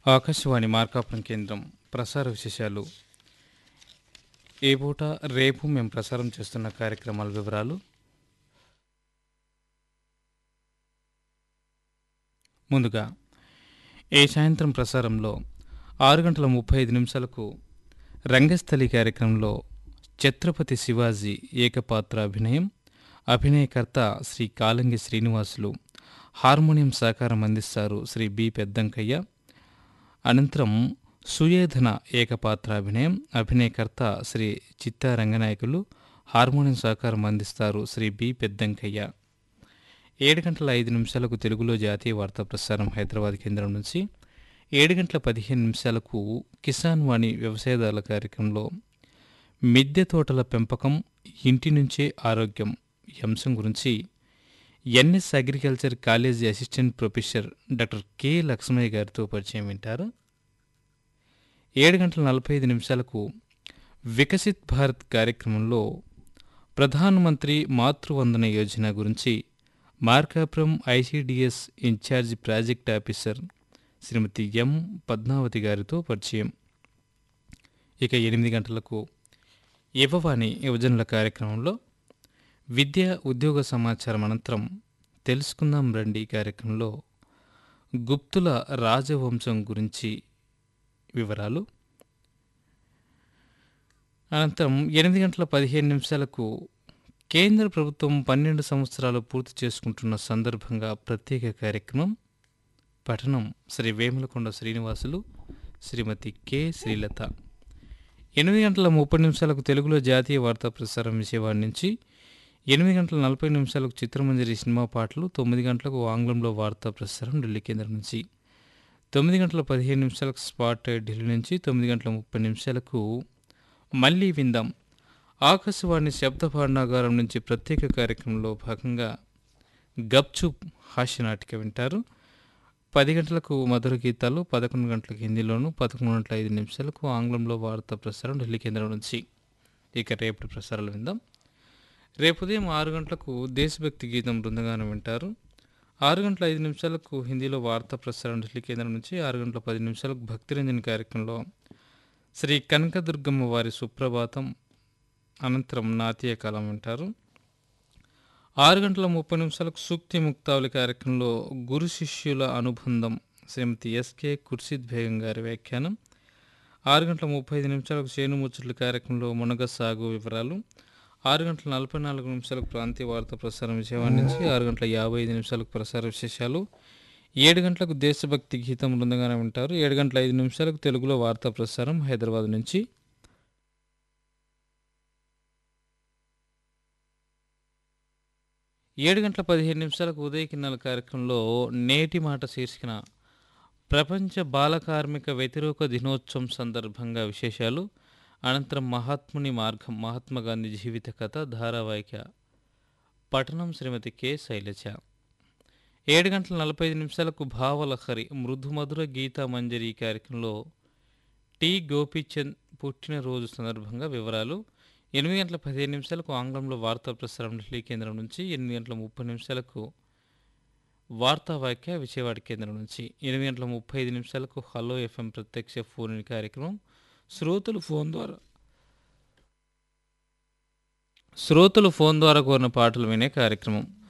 ఆకాశవాణి మార్కాపురం కేంద్రం ప్రసార విశేషాలు ఏ పూట రేపు మేము ప్రసారం చేస్తున్న కార్యక్రమాల వివరాలు ముందుగా ఏ సాయంత్రం ప్రసారంలో ఆరు గంటల ముప్పై ఐదు నిమిషాలకు రంగస్థలి కార్యక్రమంలో ఛత్రపతి శివాజీ ఏకపాత్ర అభినయం అభినయకర్త శ్రీ కాలంగి శ్రీనివాసులు హార్మోనియం సహకారం అందిస్తారు శ్రీ బి పెద్దంకయ్య అనంతరం సుయేధన ఏకపాత్ర అభినయం అభినయకర్త శ్రీ చిత్తా రంగనాయకులు హార్మోనియం సహకారం అందిస్తారు శ్రీ బి పెద్దంకయ్య ఏడు గంటల ఐదు నిమిషాలకు తెలుగులో జాతీయ వార్తా ప్రసారం హైదరాబాద్ కేంద్రం నుంచి ఏడు గంటల పదిహేను నిమిషాలకు కిసాన్ వాణి వ్యవసాయదారుల కార్యక్రమంలో మిద్దె తోటల పెంపకం ఇంటి నుంచే ఆరోగ్యం ఈ అంశం గురించి NS agriculture college assistant professor doctor K Lakshmaiah గారితో పరిచయం వింటారు ఏడు గంటల నలభై ఐదు నిమిషాలకు వికసిత్ భారత్ కార్యక్రమంలో ప్రధానమంత్రి మాతృవందన యోజన గురించి Markapuram ICDS incharge project officer Shrimati M Padmavathi గారితో పరిచయం ఇక ఎనిమిది గంటలకు యువవాణి యువజనుల కార్యక్రమంలో విద్య ఉద్యోగ సమాచారం అనంతరం తెలుసుకుందాం రండి కార్యక్రమంలో గుప్తుల రాజవంశం గురించి వివరాలు అనంతరం ఎనిమిది గంటల పదిహేను నిమిషాలకు కేంద్ర ప్రభుత్వం పన్నెండు సంవత్సరాలు పూర్తి చేసుకుంటున్న సందర్భంగా ప్రత్యేక కార్యక్రమం పఠనం శ్రీ వేములకొండ శ్రీనివాసులు శ్రీమతి కె శ్రీలత ఎనిమిది గంటల ముప్పై నిమిషాలకు తెలుగులో జాతీయ వార్తా ప్రసారం విజయవాడ నుంచి ఎనిమిది గంటల నలభై నిమిషాలకు చిత్రమంజరి సినిమా పాటలు తొమ్మిది గంటలకు ఆంగ్లంలో వార్తా ప్రసారం ఢిల్లీ కేంద్రం నుంచి తొమ్మిది గంటల పదిహేను నిమిషాలకు స్పాట్ ఢిల్లీ నుంచి తొమ్మిది గంటల ముప్పై నిమిషాలకు మళ్ళీ విందాం ఆకాశవాణి శబ్ద భాండాగారం నుంచి ప్రత్యేక కార్యక్రమంలో భాగంగా గప్చుప్ హాస్యనాటిక వింటారు పది గంటలకు మధుర గీతాలు పదకొండు గంటలకు హిందీలోను పదకొండు గంటల ఐదు నిమిషాలకు ఆంగ్లంలో వార్తా ప్రసారం ఢిల్లీ కేంద్రం నుంచి ఇక రేపటి ప్రసారాలు విందాం రేపు ఉదయం ఆరు గంటలకు దేశభక్తి గీతం బృందగానం వింటారు ఆరు గంటల ఐదు నిమిషాలకు హిందీలో వార్తా ప్రసారం ఢిల్లీ కేంద్రం నుంచి ఆరు గంటల పది నిమిషాలకు భక్తిరంజన్ కార్యక్రమంలో శ్రీ కనకదుర్గమ్మ వారి సుప్రభాతం అనంతరం నాట్య కాలం వింటారు ఆరు గంటల ముప్పై నిమిషాలకు సూక్తి ముక్తావళి కార్యక్రమంలో గురు శిష్యుల అనుబంధం శ్రీమతి ఎస్కే కుర్షిద్ బేగం గారి వ్యాఖ్యానం ఆరు గంటల ముప్పై ఐదు నిమిషాలకు చేను ముచ్చట్ల కార్యక్రమంలో మునగ సాగు వివరాలు ఆరు గంటల నలభై నాలుగు నిమిషాలకు ప్రాంతీయ వార్తా ప్రసారం విజయవాడ నుంచి ఆరు గంటల యాభై ఐదు నిమిషాలకు ప్రసార విశేషాలు ఏడు గంటలకు దేశభక్తి గీతం బృందంగానే వింటారు ఏడు గంటల ఐదు నిమిషాలకు తెలుగులో వార్తా ప్రసారం హైదరాబాద్ నుంచి ఏడు గంటల పదిహేను నిమిషాలకు ఉదయ కిన్నెల కార్యక్రమంలో నేటి మాట శీర్షికన ప్రపంచ బాల కార్మిక వ్యతిరేక దినోత్సవం సందర్భంగా విశేషాలు అనంతరం మహాత్ముని మార్గం మహాత్మా గాంధీ జీవిత కథ ధారావాహిక పఠనం శ్రీమతి కె శైలజ ఏడు గంటల నలభై ఐదు నిమిషాలకు భావలహరి మృదుమధుర గీతా మంజరి కార్యక్రమంలో టి గోపీచంద్ పుట్టినరోజు సందర్భంగా వివరాలు ఎనిమిది గంటల పదిహేను నిమిషాలకు ఆంగ్లంలో వార్తా ప్రసారం ఢిల్లీ కేంద్రం నుంచి ఎనిమిది గంటల ముప్పై నిమిషాలకు వార్తా వాక్య విజయవాడ కేంద్రం నుంచి ఎనిమిది గంటల ముప్పై ఐదు నిమిషాలకు హలో ఎఫ్ఎం ప్రత్యక్ష ఫోన్ ఇన్ కార్యక్రమం శ్రోతలు ఫోన్ ద్వారా శ్రోతలు ఫోన్ ద్వారా కోరిన పాటలు వినే కార్యక్రమం